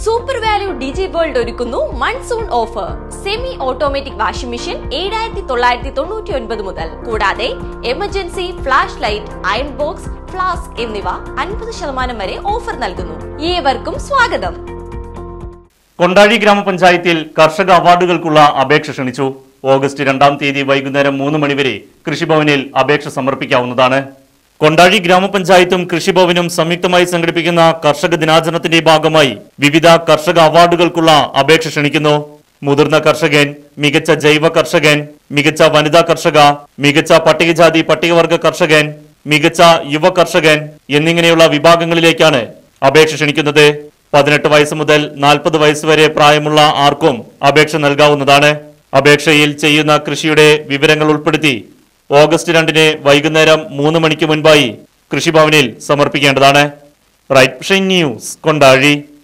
super Value Digi World ഒരുക്കുന്നു monsoon offer semi automatic washing machine ഏഴായിരത്തി തൊള്ളായിരത്തി തൊണ്ണൂറ്റി ഒൻപത് മുതൽ കൂടാതെ emergency flash light iron box flask എന്നിവ അൻപത് ശതമാനം വരെ ഓഫർ നൽകുന്നു ഏവർക്കും സ്വാഗതം കൊണ്ടാഴി ഗ്രാമപഞ്ചായത്തിൽ കർഷക അവാർഡുകൾക്കുള്ള അപേക്ഷ ക്ഷണിച്ചു ഓഗസ്റ്റ് രണ്ടാം തീയതി വൈകുന്നേരം മൂന്ന് മണിവരെ കൃഷിഭവനിൽ അപേക്ഷ സമർപ്പിക്കാവുന്നതാണ് കൊണ്ടാഴി ഗ്രാമപഞ്ചായത്തും കൃഷിഭവനും സംയുക്തമായി സംഘടിപ്പിക്കുന്ന കർഷക ദിനാചരണത്തിന്റെ ഭാഗമായി വിവിധ കർഷക അവാർഡുകൾക്കുള്ള അപേക്ഷ ക്ഷണിക്കുന്നു മുതിർന്ന കർഷകൻ മികച്ച ജൈവ കർഷകൻ മികച്ച വനിതാ കർഷക മികച്ച പട്ടികജാതി പട്ടികവർഗ കർഷകൻ മികച്ച യുവ കർഷകൻ എന്നിങ്ങനെയുള്ള വിഭാഗങ്ങളിലേക്കാണ് അപേക്ഷ ക്ഷണിക്കുന്നത് പതിനെട്ട് വയസ്സ് മുതൽ നാൽപ്പത് വയസ്സ് വരെ പ്രായമുള്ള ആർക്കും അപേക്ഷ നൽകാവുന്നതാണ് അപേക്ഷയിൽ ചെയ്യുന്ന കൃഷിയുടെ വിവരങ്ങൾ ഉൾപ്പെടുത്തി ഓഗസ്റ്റ് രണ്ടിന് വൈകുന്നേരം മൂന്ന് മണിക്ക് മുൻപായി കൃഷിഭവനിൽ സമർപ്പിക്കേണ്ടതാണ് റൈറ്റ് ന്യൂസ് കൊണ്ടാഴി